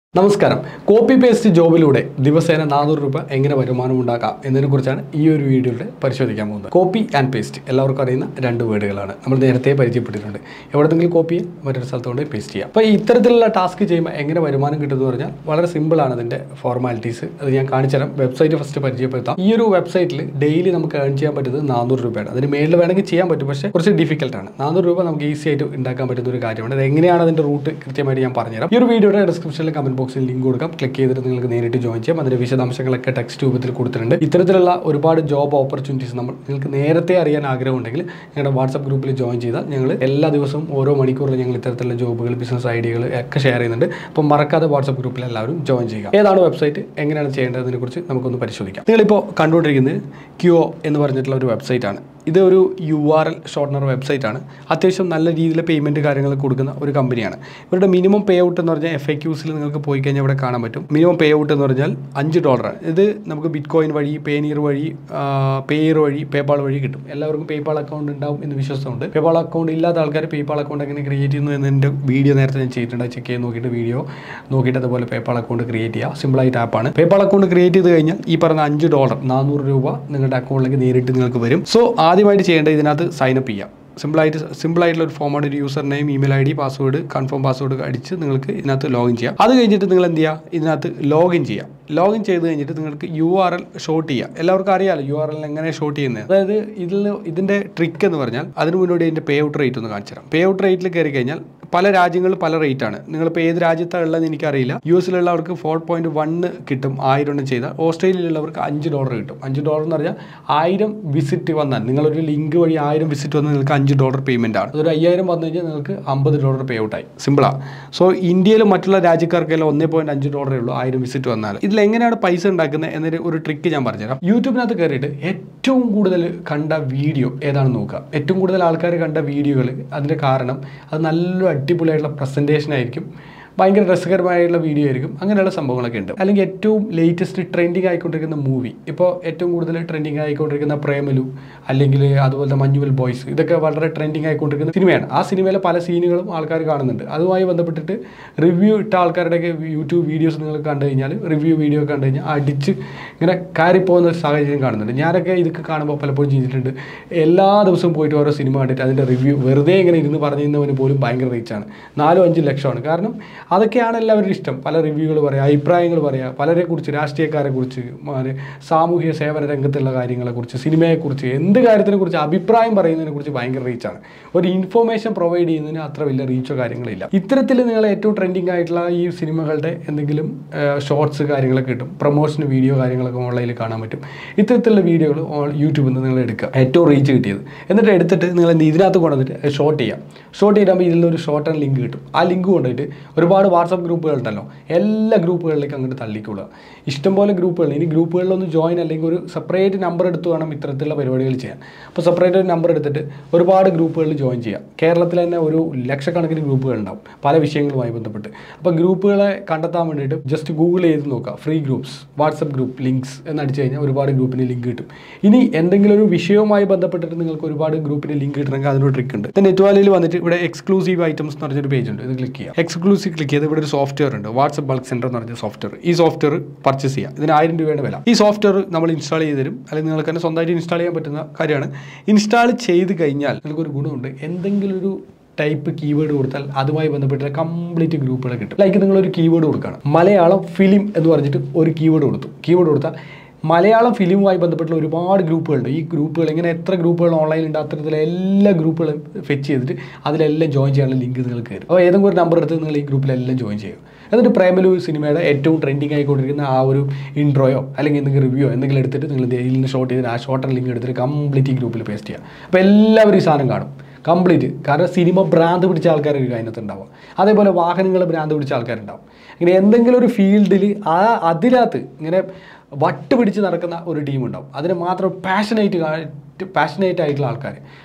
നമസ്കാരം copy paste ജോബിലൂടെ ദിവസേന നാനൂറ് രൂപ എങ്ങനെ വരുമാനം ഉണ്ടാക്കാം എന്നതിനെക്കുറിച്ചാണ് ഈ ഒരു വീഡിയോയിൽ പരിശോധിക്കാൻ പോകുന്നത് കോപ്പി ആൻഡ് പേസ്റ്റ് എല്ലാവർക്കും അറിയുന്ന രണ്ട് വേർഡുകളാണ് നമ്മൾ നേരത്തെ പരിചയപ്പെട്ടിട്ടുണ്ട് എവിടെന്നെങ്കിലും കോപ്പി ചെയ്യാം മറ്റൊരു സ്ഥലത്ത് കൊണ്ട് പേസ്റ്റ് ചെയ്യാം അപ്പോൾ ഇത്തരത്തിലുള്ള ടാസ്ക് ചെയ്യുമ്പോൾ എങ്ങനെ വരുമാനം കിട്ടുമെന്ന് പറഞ്ഞാൽ വളരെ സിമ്പിളാണ് അതിൻ്റെ ഫോർമാലിറ്റീസ് അത് ഞാൻ കാണിച്ചുതരാം വെബ്സൈറ്റ് ഫസ്റ്റ് പരിചയപ്പെടുത്താം ഈ ഒരു വെബ്സൈറ്റിൽ ഡെയിലി നമുക്ക് ഏൺ ചെയ്യാൻ പറ്റുന്നത് നാനൂറ് രൂപയാണ് അതിന് മേളിൽ വേണമെങ്കിൽ ചെയ്യാൻ പറ്റും പക്ഷേ കുറച്ച് ഡിഫിക്കൽട്ടാണ് നാനൂറ് രൂപ നമുക്ക് ഈസി ആയിട്ട് ഉണ്ടാക്കാൻ പറ്റുന്ന ഒരു കാര്യമാണ് അത് എങ്ങനെയാണ് അതിൻ്റെ റൂട്ട് കൃത്യമായിട്ട് ഞാൻ പറഞ്ഞുതരാം ഈ ഒരു വീഡിയോയുടെ ഡിസ്ക്രിപ്ഷനിൽ കമന്റ് ബോക്സിൽ ലിങ്ക് കൊടുക്കാം ക്ലിക്ക് ചെയ്തിട്ട് നിങ്ങൾക്ക് നേരിട്ട് ജോയിൻ ചെയ്യാം അതിന്റെ വിശദാംശങ്ങളൊക്കെ ടെക്സ്റ്റ് രൂപത്തിൽ കൊടുത്തിട്ടുണ്ട് ഇത്തരത്തിലുള്ള ഒരുപാട് ജോബ് ഓപ്പർച്യൂണിറ്റീസ് നമ്മൾ നിങ്ങൾക്ക് നേരത്തെ അറിയാൻ ആഗ്രഹമുണ്ടെങ്കിൽ ഞങ്ങളുടെ വാട്സ്ആപ്പ് ഗ്രൂപ്പിൽ ജോയിൻ ചെയ്താൽ ഞങ്ങൾ എല്ലാ ദിവസവും ഓരോ മണിക്കൂറിൽ ഞങ്ങൾ ഇത്തരത്തിലുള്ള ജോബുകൾ ബിസിനസ് ഐഡിയകൾ ഒക്കെ ഷെയർ ചെയ്യുന്നുണ്ട് അപ്പം മറക്കാതെ വാട്സ്ആപ്പ് ഗ്രൂപ്പിൽ എല്ലാവരും ജോയിൻ ചെയ്യുക ഏതാണ് വെബ്സൈറ്റ് എങ്ങനെയാണ് ചെയ്യേണ്ടതിനെ കുറിച്ച് നമുക്കൊന്ന് പരിശോധിക്കാം നിങ്ങളിപ്പോൾ കണ്ടുകൊണ്ടിരിക്കുന്നത് ക്യൂഒ എന്ന് പറഞ്ഞിട്ടുള്ള ഒരു വെബ്സൈറ്റ് ആണ് ഇത് ഒരു U R L shortener website ആണ് അത്യാവശ്യം നല്ല രീതിയിൽ പേയ്മെൻറ്റ് കാര്യങ്ങൾ കൊടുക്കുന്ന ഒരു കമ്പനിയാണ് ഇവരുടെ മിനിമം പേ ഔട്ട് എന്ന് പറഞ്ഞാൽ എഫ് ഐ ക്യൂസിൽ നിങ്ങൾക്ക് പോയി കഴിഞ്ഞാൽ ഇവിടെ കാണാൻ പറ്റും മിനിമം പേ ഔട്ട് എന്ന് പറഞ്ഞാൽ അഞ്ച് ഡോളറാണ് ഇത് നമുക്ക് ബിറ്റ് കോയിൻ വഴി പേനീർ വഴി പേയർ വഴി പേപ്പാൾ വഴി കിട്ടും എല്ലാവർക്കും പേപ്പാൾ അക്കൗണ്ട് ഉണ്ടാവും എന്ന് വിശ്വാസമുണ്ട് പേപ്പാൾ അക്കൗണ്ട് ഇല്ലാത്ത ആൾക്കാർ പേപ്പാൾ അക്കൗണ്ട് എങ്ങനെ ക്രിയേറ്റ് ചെയ്യുന്നു എന്നതിൻ്റെ വീഡിയോ നേരത്തെ ഞാൻ ചെയ്തിട്ടുണ്ട് ചെക്ക് ചെയ്ത് നോക്കിയിട്ട് വീഡിയോ നോക്കിയിട്ട് അതുപോലെ പേപ്പാൾ അക്കൗണ്ട് ക്രിയേറ്റ് ചെയ്യുക സിമ്പിളായിട്ട് ആപ്പാണ് പേപ്പാൾ അക്കൗണ്ട് ക്രിയേറ്റ് ചെയ്ത് കഴിഞ്ഞാൽ ഈ പറഞ്ഞ അഞ്ച് ഡോളർ നാനൂറ് രൂപ നിങ്ങളുടെ അക്കൗണ്ടിലേക്ക് നേരിട്ട് നിങ്ങൾക്ക് വരും സോ ആദ്യമായിട്ട് ചെയ്യേണ്ടത് ഇതിനകത്ത് സൈനപ്പ് ചെയ്യാം സിമ്പിളായിട്ട് സിമ്പിളായിട്ടുള്ള ഒരു ഫോമാണ് ഒരു user name email I D password confirm password അടിച്ച് നിങ്ങൾക്ക് ഇതിനകത്ത് ലോഗിൻ ചെയ്യാം അത് കഴിഞ്ഞിട്ട് നിങ്ങൾ എന്ത് ചെയ്യുക ഇതിനകത്ത് ലോഗിൻ ചെയ്യാം ലോഗിൻ ചെയ്ത് കഴിഞ്ഞിട്ട് നിങ്ങൾക്ക് യു ആർ എൽ ഷോട്ട് ചെയ്യാം എല്ലാവർക്കും അറിയാമല്ലോ യു ആർ എൽ എങ്ങനെ ഷോട്ട് ചെയ്യുന്നത് അതായത് ഇതിൽ ഇതിൻ്റെ ട്രിക്ക് എന്ന് പറഞ്ഞാൽ അതിന് മുന്നോടി ഇതിൻ്റെ പേ ഔട്ട് റേറ്റ് ഒന്ന് കാണിച്ചു തരാം പേ ഔട്ട് റേറ്റിൽ കയറി കഴിഞ്ഞാൽ പല രാജ്യങ്ങളിൽ പല റേറ്റ് ആണ് നിങ്ങളിപ്പോൾ ഏത് രാജ്യത്താണ് ഉള്ളതെന്ന് എനിക്കറിയില്ല യു എസിലുള്ളവർക്ക് ഫോർ പോയിന്റ് വണ്ണ് കിട്ടും ആയിരം എണ്ണം ചെയ്താൽ ഓസ്ട്രേലിയയിലുള്ളവർക്ക് അഞ്ച് ഡോളർ കിട്ടും അഞ്ച് ഡോളർ എന്ന് പറഞ്ഞാൽ ആയിരം വിസിറ്റ് വന്നാൽ നിങ്ങളൊരു ലിങ്ക് വഴി ആയിരം വിസിറ്റ് വന്നാൽ നിങ്ങൾക്ക് അഞ്ച് ഡോളർ പേയ്മെൻ്റ് ആണ് അതൊരു അയ്യായിരം വന്നു കഴിഞ്ഞാൽ നിങ്ങൾക്ക് അമ്പത് ഡോളർ പേ ഔട്ടായി സിമ്പിളാണ് സോ ഇന്ത്യയിലും മറ്റുള്ള രാജ്യക്കാർക്കെല്ലാം ഒന്നേ പോയിന്റ് അഞ്ച് ഡോളറേ ഉള്ളൂ ആയിരം വിസിറ്റ് വന്നാൽ ഇതിൽ എങ്ങനെയാണ് പൈസ ഉണ്ടാക്കുന്നത് എന്നൊരു ഒരു ട്രിക്ക് ഞാൻ പറഞ്ഞുതരാം യൂട്യൂബിനകത്ത് കയറിയിട്ട് ഏറ്റവും കൂടുതൽ കണ്ട വീഡിയോ ഏതാണെന്ന് നോക്കുക ഏറ്റവും കൂടുതൽ ആൾക്കാർ കണ്ട വീഡിയോകൾ അതിൻ്റെ കാരണം അത് നല്ലൊരു അടിപൊളിയായിട്ടുള്ള പ്രസൻറ്റേഷൻ ആയിരിക്കും ഭയങ്കര രസകരമായിട്ടുള്ള വീഡിയോ ആയിരിക്കും അങ്ങനെയുള്ള സംഭവങ്ങളൊക്കെ ഉണ്ട് അല്ലെങ്കിൽ ഏറ്റവും ലേറ്റസ്റ്റ് ട്രെൻഡിങ് ആയിക്കൊണ്ടിരിക്കുന്ന മൂവി ഇപ്പോൾ ഏറ്റവും കൂടുതൽ ട്രെൻഡിങ് ആയിക്കൊണ്ടിരിക്കുന്ന പ്രേമലു അല്ലെങ്കിൽ അതുപോലത്തെ മഞ്ഞുവൽ ബോയ്സ് ഇതൊക്കെ വളരെ ട്രെൻഡിങ് ആയിക്കൊണ്ടിരിക്കുന്ന സിനിമയാണ് ആ സിനിമയിലെ പല സീനുകളും ആൾക്കാർ കാണുന്നുണ്ട് അതുമായി ബന്ധപ്പെട്ടിട്ട് റിവ്യൂ ഇട്ട ആൾക്കാരുടെയൊക്കെ യൂട്യൂബ് വീഡിയോസ് നിങ്ങൾ കണ്ടു കഴിഞ്ഞാൽ റിവ്യൂ വീഡിയോ കണ്ടു കഴിഞ്ഞാൽ അടിച്ച് ഇങ്ങനെ കയറിപ്പോകുന്ന ഒരു സാഹചര്യം കാണുന്നുണ്ട് ഞാനൊക്കെ ഇതൊക്കെ കാണുമ്പോൾ പലപ്പോഴും ചെയ്തിട്ടുണ്ട് എല്ലാ ദിവസവും പോയിട്ട് ഓരോ സിനിമ കണ്ടിട്ട് അതിൻ്റെ റിവ്യൂ വെറുതെ ഇങ്ങനെ ഇരുന്ന് പറഞ്ഞിരുന്നവന് പോലും ഭയങ്കര റീച്ചാണ് നാലും അഞ്ചും ലക്ഷമാണ് കാരണം അതൊക്കെയാണ് എല്ലാവരുടെ ഇഷ്ടം പല റിവ്യൂകൾ പറയുക അഭിപ്രായങ്ങൾ പറയുക പലരെ കുറിച്ച് രാഷ്ട്രീയക്കാരെ കുറിച്ച് മാറി സാമൂഹിക സേവന രംഗത്തുള്ള കാര്യങ്ങളെക്കുറിച്ച് സിനിമയെക്കുറിച്ച് എന്ത് കാര്യത്തിനെ കുറിച്ച് അഭിപ്രായം പറയുന്നതിനെ കുറിച്ച് ഭയങ്കര റീച്ചാണ് ഒരു ഇൻഫോർമേഷൻ പ്രൊവൈഡ് ചെയ്യുന്നതിന് അത്ര വലിയ റീച്ചോ കാര്യങ്ങളില്ല ഇത്തരത്തിൽ നിങ്ങൾ ഏറ്റവും ട്രെൻഡിങ് ആയിട്ടുള്ള ഈ സിനിമകളുടെ എന്തെങ്കിലും ഷോർട്സ് കാര്യങ്ങളൊക്കെ കിട്ടും പ്രൊമോഷൻ വീഡിയോ കാര്യങ്ങളൊക്കെ ഓൺലൈനിൽ കാണാൻ പറ്റും ഇത്തരത്തിലുള്ള വീഡിയോകൾ യൂട്യൂബിൽ നിന്ന് നിങ്ങൾ എടുക്കുക ഏറ്റവും റീച്ച് കിട്ടിയത് എന്നിട്ട് എടുത്തിട്ട് നിങ്ങൾ എന്ത് ഇതിനകത്ത് കൊണ്ടുവന്നിട്ട് ഷോർട്ട് ചെയ്യാം ഷോർട്ട് ചെയ്താകുമ്പോൾ ഇതിൽ നിന്ന് ഒരു ഷോർട്ട് ആൻഡ് ലിങ്ക് കിട്ടും ആ ലിങ്ക് കൊണ്ടുപോയിട്ട് ഒരുപാട് വാട്സപ്പ് ഗ്രൂപ്പുകൾ ഉണ്ടല്ലോ എല്ലാ ഗ്രൂപ്പുകളിലേക്ക് അങ്ങോട്ട് തള്ളിക്കൊള്ളുക ഇഷ്ടംപോലെ ഗ്രൂപ്പുകൾ ഇനി ഗ്രൂപ്പുകളിലൊന്ന് ജോയിൻ അല്ലെങ്കിൽ ഒരു സെപ്പറേറ്റ് നമ്പർ എടുത്ത് വേണം ഇത്തരത്തിലുള്ള പരിപാടികൾ ചെയ്യാൻ അപ്പോൾ സെപ്പറേറ്റ് ഒരു നമ്പർ എടുത്തിട്ട് ഒരുപാട് ഗ്രൂപ്പുകളിൽ ജോയിൻ ചെയ്യാം കേരളത്തിൽ തന്നെ ഒരു ലക്ഷക്കണക്കിന് ഗ്രൂപ്പുകൾ ഉണ്ടാവും പല വിഷയങ്ങളുമായി ബന്ധപ്പെട്ട് അപ്പോൾ ഗ്രൂപ്പുകളെ കണ്ടെത്താൻ വേണ്ടിയിട്ട് ജസ്റ്റ് ഗൂഗിൾ ചെയ്ത് നോക്കുക free groups WhatsApp group links എന്ന് അടിച്ചു കഴിഞ്ഞാൽ ഒരുപാട് ഗ്രൂപ്പിന് ലിങ്ക് കിട്ടും ഇനി എന്തെങ്കിലും ഒരു വിഷയവുമായി ബന്ധപ്പെട്ടിട്ട് നിങ്ങൾക്ക് ഒരുപാട് ഗ്രൂപ്പിന് ലിങ്ക് കിട്ടണമെങ്കിൽ അതിനൊരു ട്രിക്ക് ഉണ്ട് നെറ്റ്വാലിയിൽ വന്നിട്ട് ഇവിടെ എക്സ്ക്ലൂസീവ് ഐറ്റംസ് എന്ന് പറഞ്ഞൊരു പേജ് ഉണ്ട് ഇത് ക്ലിക്ക് ചെയ്യുക എക്സ്ക്ലൂസീവ് ക്ലിക്ക് ചെയ്ത് ഇവിടെ ഒരു സോഫ്റ്റ്വെയർ ഉണ്ട് വാട്സപ്പ് ബൾക്ക് സെൻറ്റർ എന്ന് പറഞ്ഞ സോഫ്റ്റ്വെയർ ഈ സോഫ്റ്റ്വെയർ പർച്ചേസ് ചെയ്യുക ഇതിന് ആയിരം രൂപയുടെ വില ഈ സോഫ്റ്റ്വെയർ നമ്മൾ ഇൻസ്റ്റാൾ ചെയ്ത് തരും അല്ലെങ്കിൽ നിങ്ങൾക്ക് തന്നെ സ്വന്തമായിട്ട് ഇൻസ്റ്റാൾ ചെയ്യാൻ പറ്റുന്ന കാര്യമാണ് ഇൻസ്റ്റാൾ ചെയ്ത് കഴിഞ്ഞാൽ നിങ്ങൾക്കൊരു ഗുണമുണ്ട് എന്തെങ്കിലും ഒരു ടൈപ്പ് കീവേഡ് കൊടുത്താൽ അതുമായി ബന്ധപ്പെട്ട കംപ്ലീറ്റ് ഗ്രൂപ്പുകൾ കിട്ടും ലൈക്ക് നിങ്ങളൊരു കീവേഡ് കൊടുക്കുകയാണ് മലയാളം ഫിലിം എന്ന് പറഞ്ഞിട്ട് ഒരു കീവേഡ് കൊടുത്തു കീവേഡ് കൊടുത്താൽ മലയാളം ഫിലിമുമായി ബന്ധപ്പെട്ടുള്ള ഒരുപാട് ഗ്രൂപ്പുകളുണ്ട് ഈ ഗ്രൂപ്പുകൾ ഇങ്ങനെ എത്ര ഗ്രൂപ്പുകൾ ഓൺലൈനിലുണ്ട് അത്തരത്തിലുള്ള എല്ലാ ഗ്രൂപ്പുകളും ഫെച്ച് ചെയ്തിട്ട് അതിലെല്ലാം ജോയിൻ ചെയ്യാനുള്ള ലിങ്ക് നിങ്ങൾക്ക് കയറും അപ്പോൾ ഏതെങ്കിലും ഒരു നമ്പർ എടുത്ത് നിങ്ങൾ ഈ ഗ്രൂപ്പിലെല്ലാം ജോയിൻ ചെയ്യും എന്നിട്ട് പ്രേമലു സിനിമയുടെ ഏറ്റവും ട്രെൻഡിങ് ആയിക്കൊണ്ടിരിക്കുന്ന ആ ഒരു ഇൻട്രോയോ അല്ലെങ്കിൽ എന്തെങ്കിലും റിവ്യൂ എന്തെങ്കിലും എടുത്തിട്ട് നിങ്ങൾ ഇതിൽ നിന്ന് ഷോട്ട് ചെയ്ത് ആ ഷോർട്ടർ ലിങ്ക് എടുത്തിട്ട് കംപ്ലീറ്റ് ഈ ഗ്രൂപ്പിൽ പേസ്റ്റ് ചെയ്യുക അപ്പോൾ എല്ലാവരും ഈ സാധനം കാണും കംപ്ലീറ്റ് കാരണം സിനിമ ഭ്രാന്ത് പിടിച്ച ആൾക്കാരൊക്കെ അതിനകത്ത് ഉണ്ടാവും അതേപോലെ വാഹനങ്ങൾ ഭ്രാന്ത് പിടിച്ച ആൾക്കാരുണ്ടാവും ഇങ്ങനെ എന്തെങ്കിലും ഒരു ഫീൽഡിൽ ആ അതിനകത്ത് ഇങ്ങനെ വട്ട് പിടിച്ച് നടക്കുന്ന ഒരു ടീം ഉണ്ടാവും അതിന് മാത്രം പാഷനേറ്റ് പാഷനേറ്റ് ആയിട്ടുള്ള ആൾക്കാർ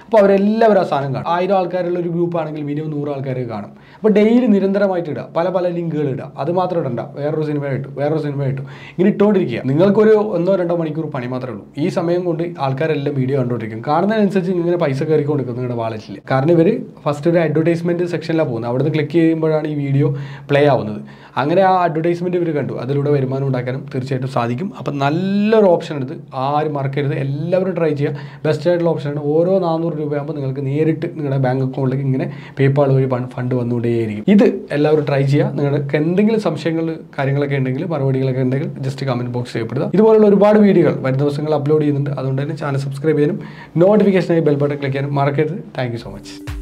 അപ്പോൾ അവരെല്ലാവരും ആ സാധനം കാണും ആയിരം ആൾക്കാരുള്ള ഒരു ഗ്രൂപ്പ് ആണെങ്കിൽ മിനിമം നൂറ് ആൾക്കാർ കാണും അപ്പോൾ ഡെയിലി നിരന്തരമായിട്ട് ഇടുക പല പല ലിങ്കുകൾ ഇടുക അത് മാത്രം ഇടണ്ട വേറൊരു സിനിമ ഇട്ടു വേറൊരു സിനിമ ഇട്ടു ഇങ്ങനെ ഇട്ടുകൊണ്ടിരിക്കുക നിങ്ങൾക്കൊരു ഒന്നോ രണ്ടോ മണിക്കൂർ പണി മാത്രമേ ഉള്ളൂ ഈ സമയം കൊണ്ട് ആൾക്കാരെല്ലാം വീഡിയോ കണ്ടുകൊണ്ടിരിക്കും കാണുന്നതിനനുസരിച്ച് ഇങ്ങനെ പൈസ കയറിക്കൊണ്ടിരിക്കും നിങ്ങളുടെ വാലറ്റിൽ കാരണം ഇവർ ഫസ്റ്റ് ഒരു അഡ്വർടൈസ്മെൻറ്റ് സെക്ഷനിലാണ് പോകുന്നത് അവിടുന്ന് ക്ലിക്ക് ചെയ്യുമ്പോഴാണ് ഈ വീഡിയോ പ്ലേ ആവുന്നത് അങ്ങനെ ആ അഡ്വർടൈസ്മെൻറ്റ് ഇവർ കണ്ടു അതിലൂടെ വരുമാനം ഉണ്ടാക്കാനും തീർച്ചയായിട്ടും സാധിക്കും അപ്പം നല്ലൊരു ഓപ്ഷൻ എടുത്ത് ആരും മറക്കരുത് എല്ലാവരും ട്രൈ ചെയ്യുക ബെസ്റ്റ് ആയിട്ടുള്ള ഓപ്ഷനാണ് ഓരോ നാനൂറ് രൂപയാകുമ്പോൾ നിങ്ങൾക്ക് നേരിട്ട് നിങ്ങളുടെ ബാങ്ക് അക്കൗണ്ടിലേക്ക് ഇങ്ങനെ പേപ്പാൾ വഴി ഫണ്ട് വന്നുകൊണ്ടേയിരിക്കും ഇത് എല്ലാവരും ട്രൈ ചെയ്യുക നിങ്ങൾക്ക് എന്തെങ്കിലും സംശയങ്ങൾ കാര്യങ്ങളൊക്കെ ഉണ്ടെങ്കിൽ മറുപടികളൊക്കെ ഉണ്ടെങ്കിൽ ജസ്റ്റ് കമൻറ്റ് ബോക്സ് ചെയ്യപ്പെടുക ഇതുപോലുള്ള ഒരുപാട് വീഡിയോകൾ വരും ദിവസങ്ങൾ അപ്ലോഡ് ചെയ്യുന്നുണ്ട് അതുകൊണ്ട് തന്നെ ചാനൽ സബ്സ്ക്രൈബ് ചെയ്യാനും നോട്ടിഫിക്കേഷനായി ബെൽ ബട്ടൺ ക്ലിക്ക് ചെയ്യാനും മറക്കരുത് താങ്ക് സോ മച്ച്